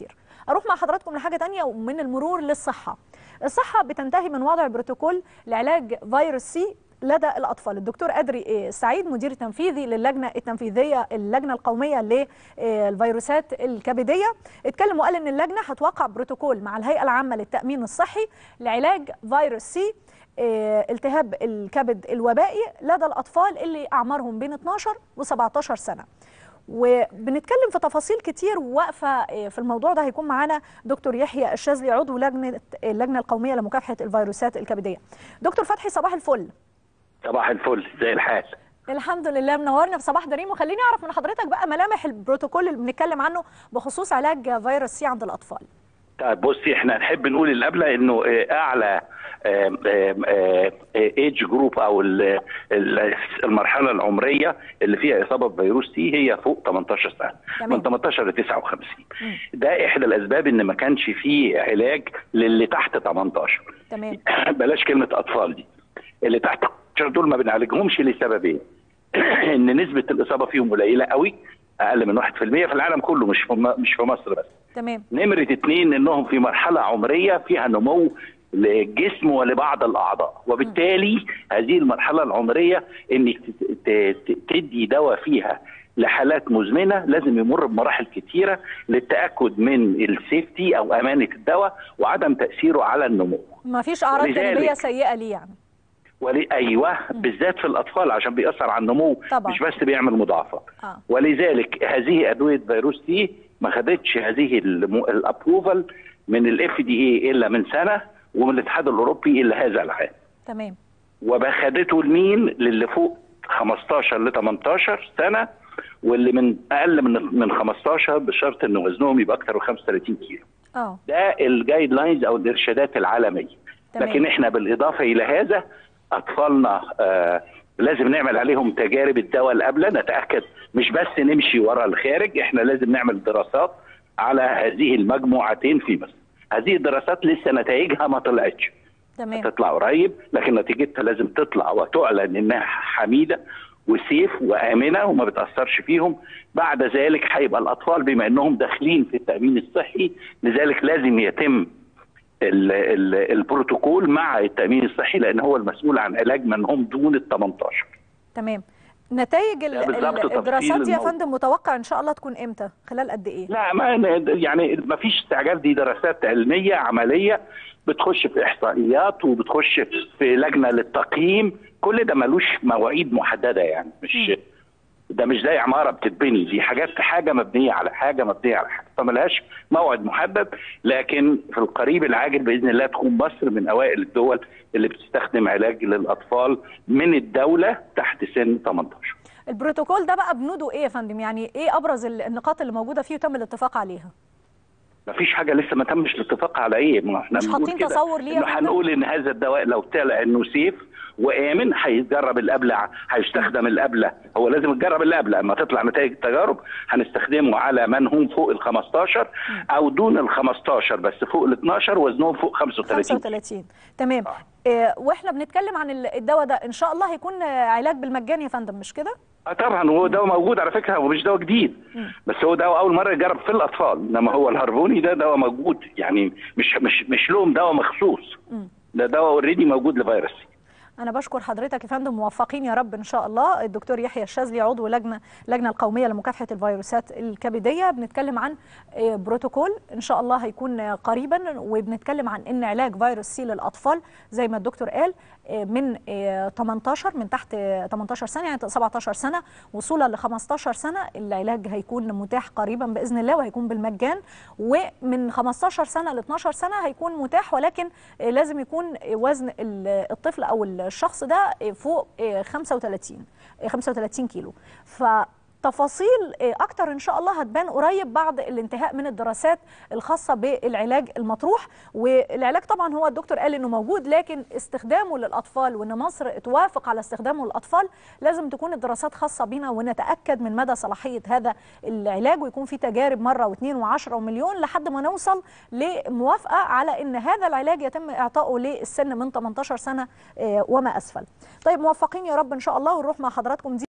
كتير اروح مع حضراتكم لحاجه تانية ومن المرور للصحه الصحه بتنتهي من وضع بروتوكول لعلاج فيروس سي لدى الاطفال الدكتور ادري سعيد مدير تنفيذي للجنه التنفيذيه اللجنه القوميه للفيروسات الكبديه اتكلم وقال ان اللجنه هتوقع بروتوكول مع الهيئه العامه للتامين الصحي لعلاج فيروس سي التهاب الكبد الوبائي لدى الاطفال اللي اعمارهم بين 12 و17 سنه وبنتكلم في تفاصيل كتير واقفه في الموضوع ده هيكون معانا دكتور يحيى الشاذلي عضو لجنه اللجنه القوميه لمكافحه الفيروسات الكبديه دكتور فتحي صباح الفل صباح الفل زي الحال الحمد لله منورنا في صباح دريم وخليني اعرف من حضرتك بقى ملامح البروتوكول اللي بنتكلم عنه بخصوص علاج فيروس سي عند الاطفال طيب بصي احنا نحب نقول اللي قبلها انه اعلى ايج جروب او المرحله العمريه اللي فيها اصابه بفيروس سي هي فوق 18 سنه تمام. من 18 ل 59 م. ده احدى الاسباب ان ما كانش فيه علاج للي تحت 18 تمام بلاش كلمه اطفال دي اللي تحت 18 دول ما بنعالجهمش لسببين ان نسبه الاصابه فيهم قليله قوي اقل من 1% في العالم كله مش في مش في مصر بس تمام نمره اثنين انهم في مرحله عمريه فيها نمو للجسم ولبعض الاعضاء وبالتالي م. هذه المرحله العمريه انك تدي دواء فيها لحالات مزمنه لازم يمر بمراحل كثيره للتاكد من السيفتي او امانه الدواء وعدم تاثيره على النمو ما فيش اعراض جانبيه سيئه ليه يعني ولي ايوه م. بالذات في الاطفال عشان بيأثر على النمو طبعا. مش بس بيعمل مضاعفات آه. ولذلك هذه ادويه فيروس سي ما خدتش هذه الابروفال من الاف دي اي الا من سنه ومن الاتحاد الاوروبي الا هذا العام تمام وبخدته لمين للي فوق 15 ل 18 سنه واللي من اقل من من 15 بشرط ان وزنهم يبقى اكثر من 35 كيلو اه ده الجايد لاينز او الارشادات العالميه تمام. لكن احنا بالاضافه الى هذا اطفالنا آه لازم نعمل عليهم تجارب الدواء اللي قبل نتاكد مش بس نمشي ورا الخارج احنا لازم نعمل دراسات على هذه المجموعتين في مصر هذه الدراسات لسه نتائجها ما طلعتش تمام تطلع قريب لكن نتيجتها لازم تطلع وتعلن انها حميده وسيف وامنه وما بتاثرش فيهم بعد ذلك هيبقى الاطفال بما انهم داخلين في التامين الصحي لذلك لازم يتم ال ال البروتوكول مع التامين الصحي لان هو المسؤول عن علاج من هم دون ال 18 تمام نتائج الدراسات دي يا فندم متوقع ان شاء الله تكون امتى خلال قد ايه لا ما يعني ما فيش استعجال دي دراسات علميه عمليه بتخش في احصائيات وبتخش في لجنه للتقييم كل ده ملوش مواعيد محدده يعني مش م. ده مش زي عماره بتتبني دي حاجات حاجه مبنيه على حاجه مبنيه على حاجه فملهاش موعد محدد لكن في القريب العاجل باذن الله تكون مصر من اوائل الدول اللي بتستخدم علاج للاطفال من الدوله تحت سن 18 البروتوكول ده بقى بنوده ايه يا فندم يعني ايه ابرز النقاط اللي موجوده فيه وتم الاتفاق عليها ما فيش حاجه لسه ما تمش الاتفاق على ايه ما احنا مش حاطين تصور ليه انه هنقول ان هذا الدواء لو طلع انه سيف وامن هيتجرب القبله هيستخدم القبله هو لازم يتجرب القبله اما تطلع نتائج التجارب هنستخدمه على من هم فوق ال 15 او دون ال 15 بس فوق ال 12 وزنهم فوق 35 35 تمام آه. إيه واحنا بنتكلم عن الدواء ده ان شاء الله هيكون علاج بالمجان يا فندم مش كده؟ اه طبعا هو دواء موجود على فكره هو مش دواء جديد م. بس هو دواء اول مره يجرب في الاطفال انما هو الهربوني ده دواء موجود يعني مش مش مش لهم دواء مخصوص م. ده دواء اوريدي موجود لفيروس أنا بشكر حضرتك يا فندم موفقين يا رب إن شاء الله الدكتور يحيى الشاذلي عضو لجنة اللجنة القومية لمكافحة الفيروسات الكبدية بنتكلم عن بروتوكول إن شاء الله هيكون قريبا وبنتكلم عن إن علاج فيروس سي للأطفال زي ما الدكتور قال من 18 من تحت 18 سنة يعني 17 سنة وصولا ل 15 سنة العلاج هيكون متاح قريبا بإذن الله وهيكون بالمجان ومن 15 سنة ل 12 سنة هيكون متاح ولكن لازم يكون وزن الطفل أو الشخص ده فوق 35 35 كيلو ف تفاصيل اكتر ان شاء الله هتبان قريب بعد الانتهاء من الدراسات الخاصه بالعلاج المطروح والعلاج طبعا هو الدكتور قال انه موجود لكن استخدامه للاطفال وان مصر توافق على استخدامه للاطفال لازم تكون الدراسات خاصه بينا ونتاكد من مدى صلاحيه هذا العلاج ويكون في تجارب مره واثنين وعشرة ومليون لحد ما نوصل لموافقه على ان هذا العلاج يتم اعطائه للسن من 18 سنه وما اسفل. طيب موفقين يا رب ان شاء الله ونروح مع حضراتكم دي